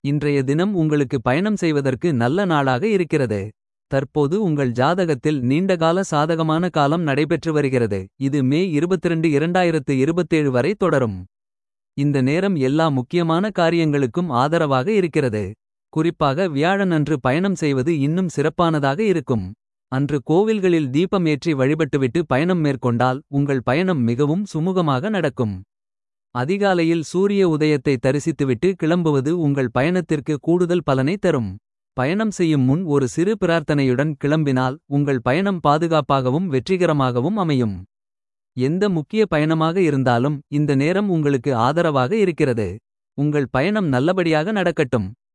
இன்றைய தினம் உங்களுக்கு பயணம் செய்வதற்கு நல்ல நாளாக இருக்கிறது. தற்போது உங்கள் ஜாதகத்தில் நீண்டகால சாதகமான காலம் நடைபெற்று வருகிறது. இது மே 22 2027 வரை தொடரும். இந்த நேரம் எல்லா முக்கியமான காரியங்களுக்கும் ஆதரவாக இருக்கிறது. குறிப்பாக வியாழனன்று பயணம் செய்வது இன்னும் சிறப்பானதாக இருக்கும். அன்று கோவில்களில் தீபம் ஏற்றி வழிபட்டுவிட்டு பயணம் மேற்கொண்டால். உங்கள் பயணம் மிகவும் சுமூகமாக நடக்கும். அதிகாலையில் சூரிய உதயத்தை தரிசித்துவிட்டு கிளம்புவது உங்கள் பயணத்திற்கு கூடுதல் பலனை தரும். பயணம் செய்யும் முன் ஒரு சிறு பிரார்த்தனையுடன் கிளம்பினால். உங்கள் பயணம் பாதுகாப்பாகவும் வெற்றிகரமாகவும் அமையும். எந்த முக்கிய பயணமாக இருந்தாலும் இந்த நேரம் உங்களுக்கு ஆதரவாக இருக்கிறது. உங்கள் பயணம் நல்லபடியாக நடக்கட்டும்.